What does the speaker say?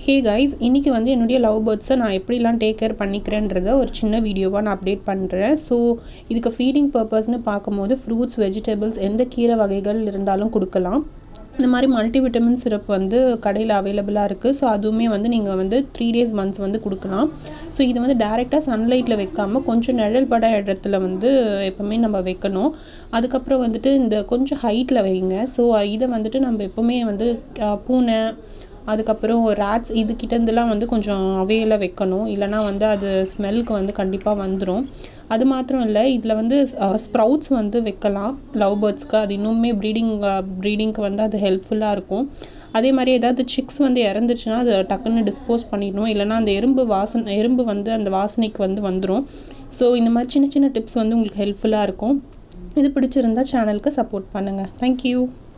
hey guys இன்றைக்கி வந்து என்னுடைய லவ் பேர்ட்ஸை நான் எப்படிலாம் டேக் கேர் பண்ணிக்கிறேன்றத ஒரு சின்ன வீடியோவாக நான் அப்டேட் பண்ணுறேன் ஸோ இதுக்கு ஃபீடிங் பர்பஸ்னு பார்க்கும்போது ஃப்ரூட்ஸ் வெஜிடபிள்ஸ் எந்த கீரை வகைகள் இருந்தாலும் கொடுக்கலாம் இந்த மாதிரி மல்டிவிட்டமின் சிரப் வந்து கடையில் அவைலபிளாக இருக்குது ஸோ அதுவுமே வந்து நீங்கள் வந்து த்ரீ டேஸ் மந்த்ஸ் வந்து கொடுக்கலாம் ஸோ இது வந்து டேரெக்டாக சன்லைட்டில் வைக்காமல் கொஞ்சம் நிழல் பட இடத்துல வந்து எப்போவுமே நம்ம வைக்கணும் அதுக்கப்புறம் வந்துட்டு இந்த கொஞ்சம் ஹைட்டில் வைங்க ஸோ இதை வந்துட்டு நம்ம எப்போவுமே வந்து பூனை அதுக்கப்புறம் ரேட்ஸ் இது கிட்டேருந்துலாம் வந்து கொஞ்சம் அவையில் வைக்கணும் இல்லைனா வந்து அது ஸ்மெல்க்கு வந்து கண்டிப்பாக வந்துடும் அது மாத்திரம் இல்லை இதில் வந்து ஸ்ப்ரவுட்ஸ் வந்து வைக்கலாம் லவ் பேர்ட்ஸ்க்கு அது இன்னுமே ப்ரீடிங் ப்ரீடிங்க்கு வந்து அது ஹெல்ப்ஃபுல்லாக இருக்கும் அதே மாதிரி ஏதாவது சிக்ஸ் வந்து இறந்துச்சுன்னா அதை டக்குன்னு டிஸ்போஸ் பண்ணிடணும் இல்லைனா அந்த எறும்பு வாசனை எறும்பு வந்து அந்த வாசனைக்கு வந்து வந்துடும் ஸோ இந்த மாதிரி சின்ன சின்ன டிப்ஸ் வந்து உங்களுக்கு ஹெல்ப்ஃபுல்லாக இருக்கும் இது பிடிச்சிருந்தா சேனலுக்கு சப்போர்ட் பண்ணுங்கள் தேங்க்யூ